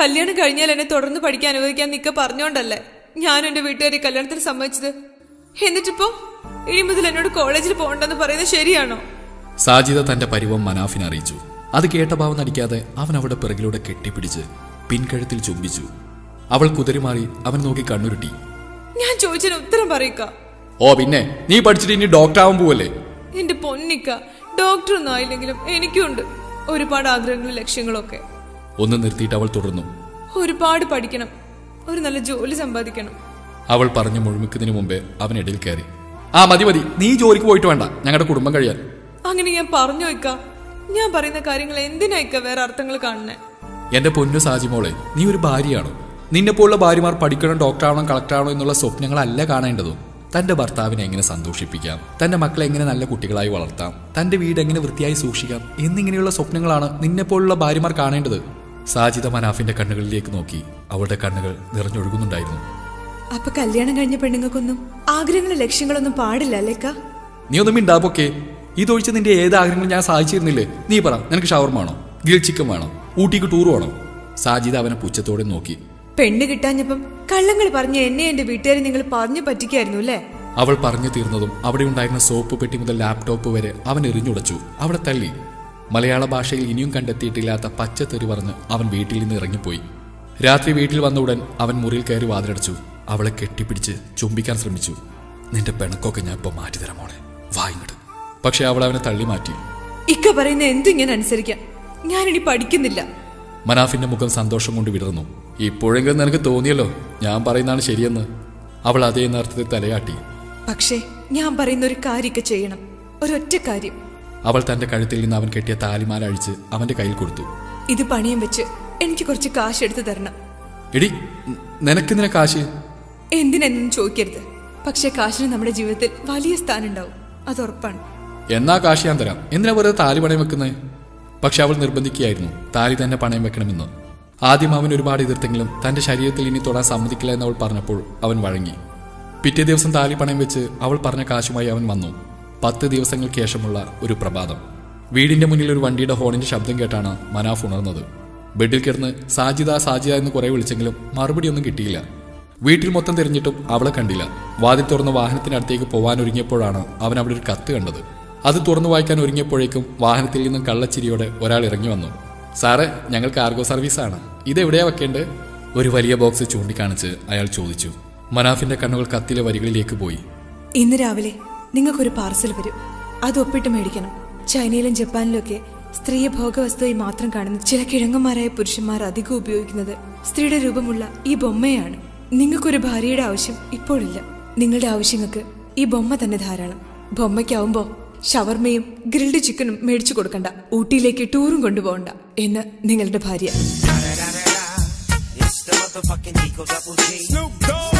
കല്യാണം കഴിഞ്ഞാൽ എന്നെ തുടർന്ന് പഠിക്കാൻ അനുവദിക്കാൻ നിക്ക പറഞ്ഞോണ്ടല്ലേ ഞാനും എന്റെ വീട്ടുകാരെ കല്യാണത്തിന് സമ്മതിച്ചത് എന്നിട്ടിപ്പോ ഇനി മുതൽ എന്നോട് കോളേജിൽ പോകണ്ടെന്ന് പറയുന്നത് ശരിയാണോ സാജിദ തന്റെ പരിവം മനാഫിനെ അറിയിച്ചു അത് കേട്ട ഭാവം നടിക്കാതെ അവൻ അവളുടെ പിറകിലൂടെ കെട്ടിപ്പിടിച്ച് പിൻകഴുത്തിൽ ചുംബിച്ചു അവൾ കുതിരിമാറി അവൻ നോക്കി കണ്ണുരുട്ടി ഞാൻ ചോദിച്ചതിന് ഉത്തരം പറയിക്ക ഓ പിന്നെ നീ പഠിച്ചിട്ട് ഇനി ഡോക്ടർ ആവാൻ പോവല്ലേ എന്റെ പൊന്നിക്ക ഡോക്ടർ ഒന്നും ആയില്ലെങ്കിലും എനിക്കുണ്ട് ഒരുപാട് ആഗ്രഹങ്ങളും ലക്ഷ്യങ്ങളും ഒക്കെ ഒന്ന് നിർത്തിയിട്ട് അവൾ തുടർന്നു ഒരുപാട് പഠിക്കണം ഒരു നല്ല ജോലി സമ്പാദിക്കണം അവൾ പറഞ്ഞു മുഴുമിക്കുന്നതിന് മുമ്പേ അവൻ ഇടയിൽ കയറി ആ മതി മതി നീ ജോലിക്ക് പോയിട്ട് വേണ്ട ഞങ്ങളുടെ കുടുംബം കഴിയാൻ അങ്ങനെ ഞാൻ പറഞ്ഞു വെക്ക ഞാൻ പറയുന്ന കാര്യങ്ങൾ എന്തിനായിക്ക വേറെ അർത്ഥങ്ങൾ കാണുന്നേ എന്റെ പൊന്നു സാജിമോളെ നീ ഒരു ഭാര്യയാണോ നിന്നെ പോലുള്ള ഭാര്യമാർ പഠിക്കണം ഡോക്ടർ ആവണം കളക്ടർ ആവണം എന്നുള്ള സ്വപ്നങ്ങളല്ല കാണേണ്ടതും തന്റെ ഭർത്താവിനെ എങ്ങനെ സന്തോഷിപ്പിക്കാം തന്റെ മക്കളെ എങ്ങനെ നല്ല കുട്ടികളായി വളർത്താം തന്റെ വീട് എങ്ങനെ വൃത്തിയായി സൂക്ഷിക്കാം എന്നിങ്ങനെയുള്ള സ്വപ്നങ്ങളാണ് നിന്നെ പോലുള്ള ഭാര്യമാർ കാണേണ്ടത് സാജിദ മനാഫിന്റെ കണ്ണുകളിലേക്ക് നോക്കി അവളുടെ കണ്ണുകൾ നിറഞ്ഞൊഴുകുന്നുണ്ടായിരുന്നു അപ്പൊ കല്യാണം കഴിഞ്ഞ പെണ്ണുങ്ങൾക്കൊന്നും ആഗ്രഹങ്ങളും ലക്ഷ്യങ്ങളൊന്നും പാടില്ല അല്ലേക്ക നീ ഒന്നും മിണ്ടാപ്പൊക്കെ ഇതൊഴിച്ച് നിന്റെ ഏത് ആഗ്രഹങ്ങളും ഞാൻ സാധിച്ചിരുന്നില്ലേ നീ പറ നിനക്ക് ഷവർമ വേണോ ഗ്രിൽ ചിക്കൻ വേണോ ഊട്ടിക്ക് ടൂർ വേണോ സാജിദ അവനെ പുച്ഛത്തോടെ നോക്കി പെണ്ണ് കിട്ടാഞ്ഞപ്പം കള്ളങ്ങൾ പറഞ്ഞ് എന്നെ എന്റെ വീട്ടുകാരെ നിങ്ങൾ പറഞ്ഞു പറ്റിക്കായിരുന്നു അല്ലേ അവൾ പറഞ്ഞു തീർന്നതും അവിടെ ഉണ്ടായിരുന്ന സോപ്പ് പെട്ടി മുതൽ ലാപ്ടോപ്പ് വരെ അവൻ എറിഞ്ഞുടച്ചു അവിടെ തള്ളി മലയാള ഭാഷയിൽ ഇനിയും കണ്ടെത്തിയിട്ടില്ലാത്ത പച്ച തെറി പറഞ്ഞ് അവൻ വീട്ടിൽ നിന്ന് ഇറങ്ങിപ്പോയി രാത്രി വീട്ടിൽ വന്ന ഉടൻ അവൻ മുറിയിൽ കയറി വാതിലടച്ചു അവളെ കെട്ടിപ്പിടിച്ച് ചുംബിക്കാൻ ശ്രമിച്ചു നിന്റെ പിണക്കൊക്കെ ഞാൻ ഇപ്പൊ മാറ്റിത്തരാം മോളെ വായിങ്ങട് പക്ഷെ അവൾ അവനെ തള്ളി മാറ്റി ഇക്ക പറയുന്ന എന്തും ഞാൻ അനുസരിക്കാം ഞാനിനി പഠിക്കുന്നില്ല മനാഫിന്റെ മുഖം സന്തോഷം കൊണ്ട് വിടർന്നു ഇപ്പോഴെങ്കിലും നിനക്ക് തോന്നിയല്ലോ ഞാൻ പറയുന്നതാണ് ശരിയെന്ന് അവൾ അതേ നേരത്തെ തലയാട്ടി പക്ഷേ ഞാൻ പറയുന്ന ഒരു കാര്യമൊക്കെ ചെയ്യണം ഒരൊറ്റ കാര്യം അവൾ തന്റെ കഴുത്തിൽ നിന്ന് അവൻ കെട്ടിയ താലിമാല അഴിച്ച് അവന്റെ കയ്യിൽ കൊടുത്തു ഇത് പണിയം വെച്ച് എനിക്ക് കുറച്ച് കാശ് എടുത്തു തരണം എടി ന- നിനക്കെന്തിനാ കാശ് എന്തിനെന്നും ചോദിക്കരുത് പക്ഷെ കാശിന് നമ്മുടെ ജീവിതത്തിൽ വലിയ സ്ഥാനം ഉണ്ടാവും അത് ഉറപ്പാണ് എന്നാ കാശ് ഞാൻ തരാം എന്തിനാ വെറുതെ താലി പണയം വെക്കുന്നത് പക്ഷെ അവൾ നിർബന്ധിക്കുകയായിരുന്നു താലി തന്നെ പണയം വെക്കണമെന്ന് ആദ്യം അവൻ ഒരുപാട് എതിർത്തെങ്കിലും തന്റെ ശരീരത്തിൽ ഇനി തൊടാൻ സമ്മതിക്കില്ല എന്ന് അവൾ പറഞ്ഞപ്പോൾ അവൻ വഴങ്ങി പിറ്റേ ദിവസം താലി പണയം വെച്ച് അവൾ പറഞ്ഞ കാശുമായി അവൻ വന്നു പത്ത് ദിവസങ്ങൾക്ക് ശേഷമുള്ള ഒരു പ്രഭാതം വീടിന്റെ മുന്നിൽ ഒരു വണ്ടിയുടെ ഹോണിന്റെ ശബ്ദം കേട്ടാണ് മനാഫ് ഉണർന്നത് ബെഡിൽ കിടന്ന് സാജിദ സാജിദ എന്ന് കുറെ വിളിച്ചെങ്കിലും മറുപടിയൊന്നും കിട്ടിയില്ല വീട്ടിൽ മൊത്തം തിരഞ്ഞിട്ടും അവളെ കണ്ടില്ല വാതിൽ തുറന്ന് വാഹനത്തിനടുത്തേക്ക് പോവാൻ ഒരുങ്ങിയപ്പോഴാണ് അവൻ അവിടെ ഒരു കത്ത് കണ്ടത് അത് തുറന്നു വായിക്കാൻ ഒരുങ്ങിയപ്പോഴേക്കും വാഹനത്തിൽ നിന്നും കള്ളച്ചിരിയോടെ ഒരാൾ ഇറങ്ങി വന്നു സാറേ ഞങ്ങൾ കാർഗോ സർവീസാണ് ഇതെവിടെയാ വെക്കേണ്ടത് ഒരു വലിയ ബോക്സ് ചൂണ്ടിക്കാണിച്ച് അയാൾ ചോദിച്ചു മനാഫിന്റെ കണ്ണുകൾ കത്തിലെ വരികളിലേക്ക് പോയി ഇന്ന് രാവിലെ നിങ്ങൾക്കൊരു പാർസൽ വരും അത് ഒപ്പിട്ട് മേടിക്കണം ചൈനയിലും ജപ്പാനിലും ഒക്കെ സ്ത്രീയെ ഭോഗവസ്തുവായി മാത്രം കാണുന്ന ചില കിഴങ്ങന്മാരായ പുരുഷന്മാർ അധികം ഉപയോഗിക്കുന്നത് സ്ത്രീയുടെ രൂപമുള്ള ഈ ബൊമ്മയാണ് നിങ്ങൾക്കൊരു ഭാര്യയുടെ ആവശ്യം ഇപ്പോഴില്ല നിങ്ങളുടെ ആവശ്യങ്ങൾക്ക് ഈ ബൊമ്മ തന്നെ ധാരാളം ബൊമ്മയ്ക്കാവുമ്പോ ഷവർമയും ഗ്രിൽഡ് ചിക്കനും മേടിച്ചു കൊടുക്കണ്ട ഊട്ടിയിലേക്ക് ടൂറും കൊണ്ടുപോകണ്ട എന്ന് നിങ്ങളുടെ ഭാര്യ It's the motherfucking Eagle Double G. Snoop Dogg.